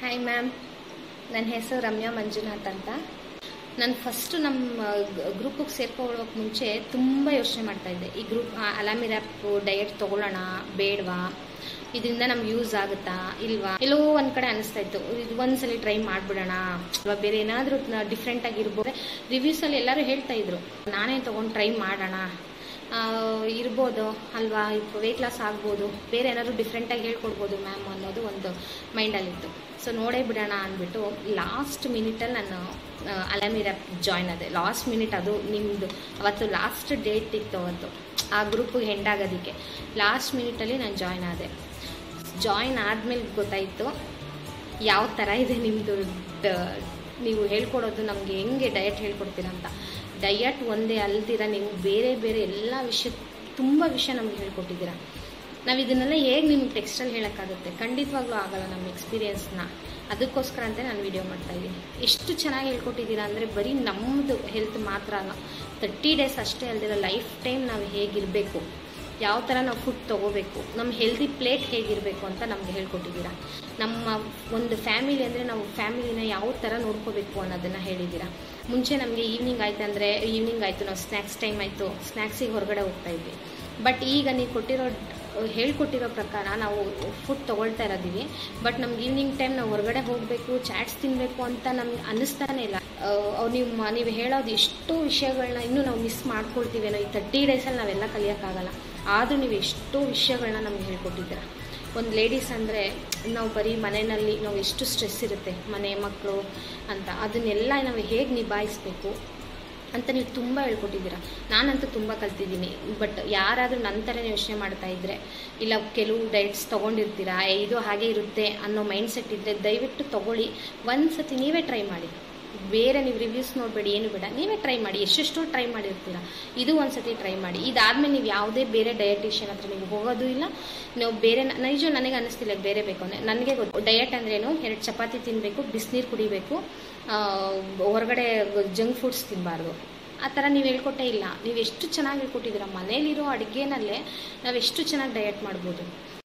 hi ma'am ನನ್ನ ಹೆಸರು ರಮ್ಯಾ ಮಂಜುನಾಥ್ ಅಂತ ನಾನು ಫಸ್ಟು ನಮ್ಮ ಗ್ರೂಪಿಗೆ ಸೇರ್ಕೊಳ್ಳೋಕೆ ಮುಂಚೆ ತುಂಬ ಯೋಚನೆ ಮಾಡ್ತಾ ಇದ್ದೆ ಈ ಗ್ರೂಪ್ ಅಲಾಮಿರಾಪ್ ಡಯಟ್ ತೊಗೊಳ್ಳೋಣ ಬೇಡವಾ ಇದರಿಂದ ನಮ್ಗೆ ಯೂಸ್ ಆಗುತ್ತಾ ಇಲ್ವಾ ಎಲ್ಲೋ ಒಂದು ಕಡೆ ಅನಿಸ್ತಾ ಇತ್ತು ಇದು ಒಂದ್ಸಲಿ ಟ್ರೈ ಮಾಡಿಬಿಡೋಣ ಅಥವಾ ಬೇರೆ ಏನಾದರೂ ಡಿಫ್ರೆಂಟ್ ಆಗಿರ್ಬೋದು ರಿವ್ಯೂಸಲ್ಲಿ ಎಲ್ಲರೂ ಹೇಳ್ತಾ ಇದ್ರು ನಾನೇ ತೊಗೊಂಡು ಟ್ರೈ ಮಾಡೋಣ ಆ, ಇರ್ಬೋದು ಅಲ್ವಾ ವೆಯ್ಟ್ ಲಾಸ್ ಆಗ್ಬೋದು ಬೇರೆ ಏನಾದ್ರು ಡಿಫ್ರೆಂಟಾಗಿ ಹೇಳ್ಕೊಡ್ಬೋದು ಮ್ಯಾಮ್ ಅನ್ನೋದು ಒಂದು ಮೈಂಡಲ್ಲಿತ್ತು ಸೊ ನೋಡೇ ಬಿಡೋಣ ಅಂದ್ಬಿಟ್ಟು ಲಾಸ್ಟ್ ಮಿನಿಟಲ್ಲಿ ನಾನು ಅಲಾಮಿರಾ ಜಾಯ್ನ್ ಆದೆ ಲಾಸ್ಟ್ ಮಿನಿಟ್ ಅದು ನಿಮ್ಮದು ಅವತ್ತು ಲಾಸ್ಟ್ ಡೇಟ್ ಇತ್ತು ಅವತ್ತು ಆ ಗ್ರೂಪಿಗೆ ಹೆಂಡಾಗೋದಕ್ಕೆ ಲಾಸ್ಟ್ ಮಿನಿಟಲ್ಲಿ ನಾನು ಜಾಯ್ನ್ ಆದೆ ಜಾಯ್ನ್ ಆದಮೇಲೆ ಗೊತ್ತಾಯಿತು ಯಾವ ಥರ ಇದೆ ನಿಮ್ಮದು ನೀವು ಹೇಳ್ಕೊಡೋದು ನಮಗೆ ಹೆಂಗೆ ಡಯಟ್ ಹೇಳ್ಕೊಡ್ತೀರಾ ಅಂತ ಡಯಟ್ ಒಂದೇ ಅಲ್ದಿರ ನೀವು ಬೇರೆ ಬೇರೆ ಎಲ್ಲ ವಿಷಯ ತುಂಬ ವಿಷಯ ನಮ್ಗೆ ಹೇಳ್ಕೊಟ್ಟಿದ್ದೀರಾ ನಾವು ಇದನ್ನೆಲ್ಲ ಹೇಗೆ ನಿಮ್ಗೆ ಟೆಕ್ಸ್ಟಲ್ಲಿ ಹೇಳೋಕ್ಕಾಗುತ್ತೆ ಖಂಡಿತವಾಗ್ಲೂ ಆಗಲ್ಲ ನಮ್ಮ ಎಕ್ಸ್ಪೀರಿಯನ್ಸ್ನ ಅದಕ್ಕೋಸ್ಕರ ಅಂತ ನಾನು ವಿಡಿಯೋ ಮಾಡ್ತಾ ಇದ್ದೀನಿ ಎಷ್ಟು ಚೆನ್ನಾಗಿ ಹೇಳ್ಕೊಟ್ಟಿದ್ದೀರಾ ಅಂದರೆ ಬರೀ ನಮ್ಮದು ಹೆಲ್ತ್ ಮಾತ್ರ ಅಲ್ಲ ತರ್ಟಿ ಡೇಸ್ ಅಷ್ಟೇ ಅಲ್ದಿರ ಲೈಫ್ ಟೈಮ್ ನಾವು ಹೇಗಿರಬೇಕು ಯಾವ ಥರ ನಾವು ಫುಡ್ ತೊಗೋಬೇಕು ನಮ್ಮ ಹೆಲ್ದಿ ಪ್ಲೇಟ್ ಹೇಗಿರಬೇಕು ಅಂತ ನಮಗೆ ಹೇಳ್ಕೊಟ್ಟಿದ್ದೀರಾ ನಮ್ಮ ಒಂದು ಫ್ಯಾಮಿಲಿ ಅಂದರೆ ನಾವು ಫ್ಯಾಮಿಲಿನ ಯಾವ ಥರ ನೋಡ್ಕೋಬೇಕು ಅನ್ನೋದನ್ನು ಹೇಳಿದ್ದೀರಾ ಮುಂಚೆ ನಮಗೆ ಈವ್ನಿಂಗ್ ಆಯ್ತು ಅಂದರೆ ಈವ್ನಿಂಗ್ ಆಯಿತು ನಾವು ಸ್ನ್ಯಾಕ್ಸ್ ಟೈಮ್ ಆಯಿತು ಸ್ನ್ಯಾಕ್ಸಿಗೆ ಹೊರಗಡೆ ಹೋಗ್ತಾ ಇದ್ವಿ ಬಟ್ ಈಗ ನೀವು ಕೊಟ್ಟಿರೋ ಹೇಳ್ಕೊಟ್ಟಿರೋ ಪ್ರಕಾರ ನಾವು ಫುಡ್ ತೊಗೊಳ್ತಾ ಇರೋದೀವಿ ಬಟ್ ನಮ್ಗೆ ಈವ್ನಿಂಗ್ ಟೈಮ್ ನಾವು ಹೊರಗಡೆ ಹೋಗಬೇಕು ಚಾಟ್ಸ್ ತಿನ್ನಬೇಕು ಅಂತ ನಮ್ಗೆ ಅನ್ನಿಸ್ತಾನೆ ಇಲ್ಲ ಅವ್ರು ನೀವು ನೀವು ಹೇಳೋದು ಎಷ್ಟೋ ವಿಷಯಗಳನ್ನ ಇನ್ನೂ ನಾವು ಮಿಸ್ ಮಾಡ್ಕೊಳ್ತೀವೇನೋ ಈ ತರ್ಟಿ ಡೇಸಲ್ಲಿ ನಾವೆಲ್ಲ ಕಲಿಯೋಕ್ಕಾಗಲ್ಲ ಆದರೂ ನೀವು ಎಷ್ಟೋ ವಿಷಯಗಳನ್ನ ನಮ್ಗೆ ಹೇಳ್ಕೊಟ್ಟಿದ್ದೀರಾ ಒಂದು ಲೇಡೀಸ್ ಅಂದರೆ ನಾವು ಬರೀ ಮನೆಯಲ್ಲಿ ನಾವು ಎಷ್ಟು ಸ್ಟ್ರೆಸ್ ಇರುತ್ತೆ ಮನೆ ಮಕ್ಕಳು ಅಂತ ಅದನ್ನೆಲ್ಲ ನಾವು ಹೇಗೆ ನಿಭಾಯಿಸ್ಬೇಕು ಅಂತ ನೀವು ತುಂಬ ಹೇಳ್ಕೊಟ್ಟಿದ್ದೀರಾ ನಾನಂತೂ ತುಂಬ ಕಲ್ತಿದ್ದೀನಿ ಬಟ್ ಯಾರಾದರೂ ನನ್ನ ಥರನೇ ಯೋಚನೆ ಮಾಡ್ತಾ ಇದ್ದರೆ ಇಲ್ಲ ಕೆಲವು ಡೈಟ್ಸ್ ತೊಗೊಂಡಿರ್ತೀರಾ ಏ, ಇದು ಹಾಗೆ ಇರುತ್ತೆ ಅನ್ನೋ ಮೈಂಡ್ ಸೆಟ್ ಇದ್ದರೆ ದಯವಿಟ್ಟು ತೊಗೊಳ್ಳಿ ಒಂದು ಸತಿ ನೀವೇ ಟ್ರೈ ಮಾಡಿ ಬೇರೆ ನೀವು ರಿವ್ಯೂಸ್ ನೋಡಬೇಡಿ ಏನು ಬೇಡ ನೀವೇ ಟ್ರೈ ಮಾಡಿ ಎಷ್ಟೆಷ್ಟೋ ಟ್ರೈ ಮಾಡಿರ್ತೀರ ಇದು ಒಂದು ಸತಿ ಟ್ರೈ ಮಾಡಿ ಇದಾದಮೇಲೆ ನೀವು ಯಾವುದೇ ಬೇರೆ ಡಯಟಿಷಿಯನ್ ಹತ್ರ ನೀವು ಹೋಗೋದು ಇಲ್ಲ ನೀವು ಬೇರೆ ನೈಜು ನನಗೆ ಅನ್ನಿಸ್ತಿಲ್ಲ ಬೇರೆ ಬೇಕು ಅಂದರೆ ನನಗೆ ಗೊತ್ತು ಡಯಟ್ ಅಂದ್ರೇನು ಎರಡು ಚಪಾತಿ ತಿನ್ನಬೇಕು ಬಿಸಿನೀರು ಕುಡಿಬೇಕು ಆ, ಹೊರಗಡೆ ಜಂಕ್ ಫುಡ್ಸ್ ತಿನ್ನಬಾರ್ದು ಆ ಥರ ನೀವು ಹೇಳ್ಕೊಟ್ಟೇ ಇಲ್ಲ ನೀವು ಎಷ್ಟು ಚೆನ್ನಾಗಿ ಹೇಳ್ಕೊಟ್ಟಿದ್ದೀರಾ ಮನೇಲಿರೋ ಅಡುಗೆನಲ್ಲೇ ನಾವು ಎಷ್ಟು ಚೆನ್ನಾಗಿ ಡಯಟ್ ಮಾಡ್ಬೋದು